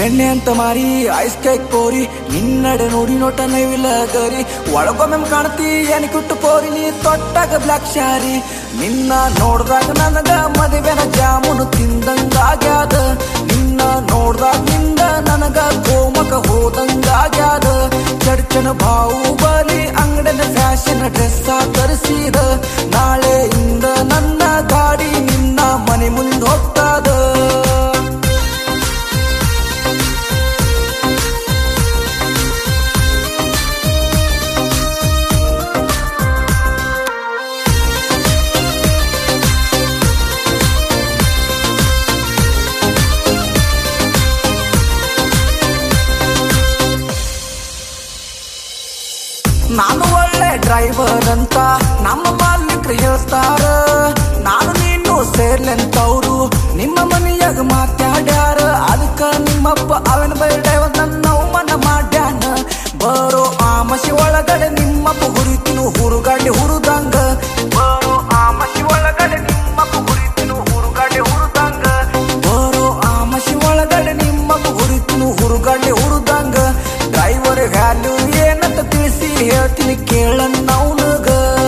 ಬೆಣ್ಣೆ ಅಂತ ಮಾರಿ ಐಸ್ ಕೇಕ್ ಪೋರಿ ನಿನ್ನಡೆ ನೋಡಿ ನೋಟ ನೈವಿಲ್ಲ ಗರಿ ಒಳಗೊಮ್ಮೆ ಕಾಣ್ತಿ ಏನ್ ಕುಟ್ಟು ಪೋರಿ ನೀ ತೊಟ್ಟಾಗ ಬ್ಲಾಕ್ ಶಾರಿ ನಿನ್ನ ನೋಡ್ದಾಗ ನನಗ ಮದುವೆನ ಜಾಮೂನು ತಿಂದಂಗಾಗ್ಯಾದ ನಿನ್ನ ನೋಡ್ದಾಗ ನಿಂದ ನನಗ ಗೋಮಕ ಹೋದಂಗಾಗ್ಯಾದ ಚಡ್ಚನ ಬಾಹುಬಲಿ ಅಂಗಡಿನ ಫ್ಯಾಷನ್ ಡ್ರೆಸ್ ತರಿಸಿದ ನಾಳೆಯಿಂದ ನನ್ನ ಗಾಡಿ ನಿನ್ನ ಮನೆ ಮುಂದೆ ಹೋಗ್ತಾದ ನಾನು ಒಳ್ಳೆ ಡ್ರೈವರ್ ಅಂತ ನಮ್ಮ ಮಾಲೀಕರು ಹೇಳ್ತಾರ ನಾನು ನೀನು ಸೇರ್ಲೆಂತವ್ರು ನಿಮ್ಮ ಮನೆಯಾಗ ಮಾತಾಡ್ಯಾರ ಅದಕ್ಕ ನಿಮ್ಮಪ್ಪ ಅವನ ಬೈಡೆ ನನ್ನ ಅವಮಾನ ಮಾಡ್ಯಾನ ಬರೋ ಆಮಸಿ ಒಳಗಡೆ ನಿಮ್ಮಪ್ಪ ಹುರಿತಿನು ಹುರುಗಾಡಿ ಹುರುದಂಗ ಬರೋ ಆಮಸಿ ಒಳಗಡೆ ನಿಮ್ಮಪ್ಪ ಹುರಿತಿನು ಹುರುಗಾಡಿ ಹುರುದಂಗ ಬರೋ ಆಮಸಿ ಒಳಗಡೆ ನಿಮ್ಮಪ್ಪ ಹುರಿತಿನು ಹುರುಗಾಡಿ ಹುರುದಂಗ ಡ್ರೈವರ್ ವ್ಯಾಲ್ಯೂ ಏನಂತ ತಿಳಿಸಿ ಹೇಳ್ತೀನಿ ಕೇಳನ್ನ ಅವನಗ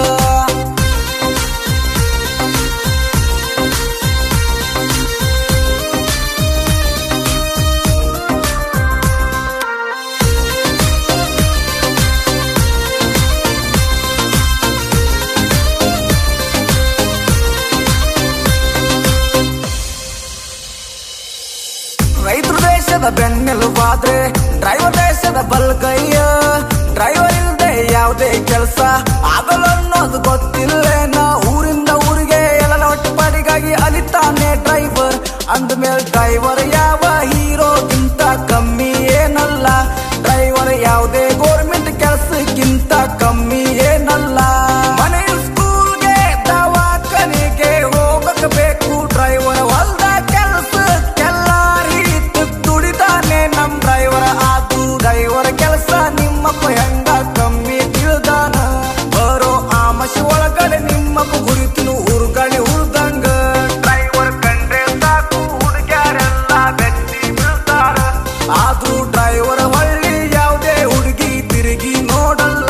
ರೈತರು ದೇಶದ ಬೆನ್ನೆಲುಬಾದ್ರೆ ಡ್ರೈವರ್ ದೇಶದ ಬಲ್ಗಯ್ಯ ಡ್ರೈವರ್ ಇಲ್ಲದೆ ಯಾವುದೇ ಕೆಲಸ ಆಗಲ್ಲ ಅನ್ನೋದು ಗೊತ್ತಿಲ್ಲೇನ ಊರಿಂದ ಊರಿಗೆ ಎಲ್ಲ ಒಟ್ಟುಪಾಡಿಗಾಗಿ ಅಲಿತಾನೆ ಡ್ರೈವರ್ ಅಂದ್ಮೇಲೆ ಡ್ರೈವರ್ ಯಾವ ಹೀರೋಗಿಂತ ಕಮ್ಮಿ ಏನಲ್ಲ ಡ್ರೈವರ್ ಯಾವುದೇ ಗೋರ್ಮೆಂಟ್ ಕೆಲಸಕ್ಕಿಂತ ಕಮ್ಮಿ ಏನಲ್ಲ ಮನೆ ಸ್ಕೂಲ್ಗೆ ದವಾಖಾನೆಗೆ ಹೋಗಕ್ ಬೇಕು ಡ್ರೈವರ್ ಹೊಲ್ದ ಕೆಲಸಕ್ಕೆಲ್ಲ ರೀತಿ ದುಡಿದಾನೆ ನಮ್ ಡ್ರೈವರ್ ಆದು ಡ್ರೈವರ್ ಕೆಲಸ ನಿಮ್ಮಪ್ಪ ಹೆಂಗ ಕಮ್ಮಿ ತಿಳಿದಾನ ಬರೋ ಆಮಸಿ ಒಳಗಡೆ ನಿಮ್ಮಪ್ಪ ಗುರಿತಿನು ಹುರುಗಡೆ ಹುರಿದಂಗ ಡ್ರೈವರ್ ಕಂಡ್ರೆ ಸಾಕು ಹುಡುಗ್ಯಾರೆಲ್ಲ ಬೆಟ್ಟಿ ಬೀಳ್ತಾರ ಆದ್ರೂ ಡ್ರೈವರ್ ಹೊಳ್ಳಿ ಯಾವುದೇ ಹುಡುಗಿ ತಿರುಗಿ ನೋಡಲ್ಲ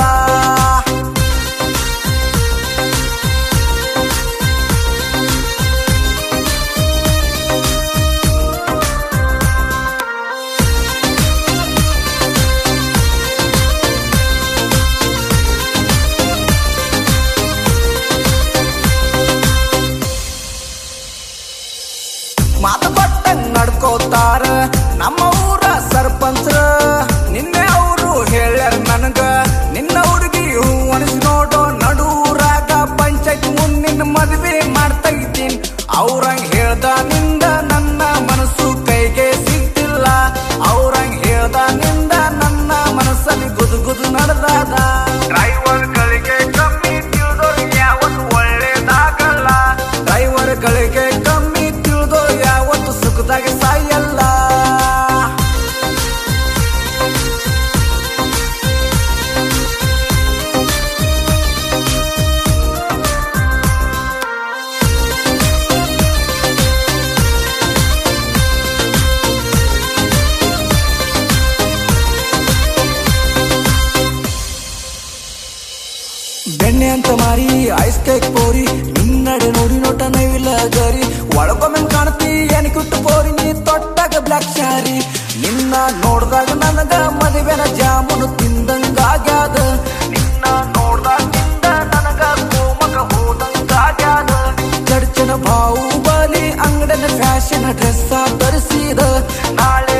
ಮಾತು ಕೊಟ್ಟಂಗ್ ನಡ್ಕೋತಾರ ನಮ್ಮ ಊರ ಸರ್ಪಂಚ್ರ ನಿನ್ನೆ ಅವರು ಹೇಳ್ಯಾರ ನನಗ ನಿನ್ನ ಹುಡುಗಿ ಅನಿಸಿ ನೋಡೋ ನಡೂರಾಗ ಪಂಚಾಯತ್ ಮುಂದಿನ ಮದ್ವೆ ಮಾಡ್ತಾ ಇದ್ದೀನಿ ಅವ್ರಂಗ್ ಹೇಳ್ದ ನಿಂದ ನನ್ನ ಮನಸ್ಸು ಕೈಗೆ ಸಿಗ್ತಿಲ್ಲ ಅವ್ರಂಗ್ ಹೇಳ್ದ ನಿಂದ ನನ್ನ ಮನಸ್ಸಲ್ಲಿ ಗುದು ಗುದು ನಡೆದಾದ ಡ್ರೈವರ್ಗಳಿಗೆ ಕಮ್ಮಿ ತಿಳಿದೋರು ಯಾವತ್ತು ಒಳ್ಳೇದಾಗಲ್ಲ ಡ್ರೈವರ್ಗಳಿಗೆ ಕಮ್ಮಿ ತಿಳಿದೋ ಯಾವತ್ತು ಸುಖದಾಗ ಸಾಯಲ್ಲ ಬೆಣ್ಣೆ ಅಂತ ಮಾರಿ ಐಸ್ ಕೇಕ್ ಪೋರಿ ನಿನ್ನಡೆ ನೋಡಿ ನೋಟ ನೈವಿಲ್ಲ ಗರಿ ಒಳಗೊಮ್ಮೆ ಕಾಣ್ತಿ ಏನ್ ಕುಟ್ಟು ಪೋರಿ ನೀ ತೊಟ್ಟಾಗ ಬ್ಲಾಕ್ ಶಾರಿ ನಿನ್ನ ನೋಡ್ದಾಗ ನನಗ ಮದುವೆನ ಜಾಮೂನು ತಿಂದಂಗಾಗ್ಯಾದ ನಿನ್ನ ನೋಡ್ದಾಗ ನಿಂದ ನನಗ ಕೋಮಕ ಹೋದಂಗಾಗ್ಯಾದ ಚಡ್ಚನ ಬಾಹುಬಲಿ ಅಂಗಡಿನ ಫ್ಯಾಷನ್ ಡ್ರೆಸ್ ತರಿಸಿದ ನಾಳೆ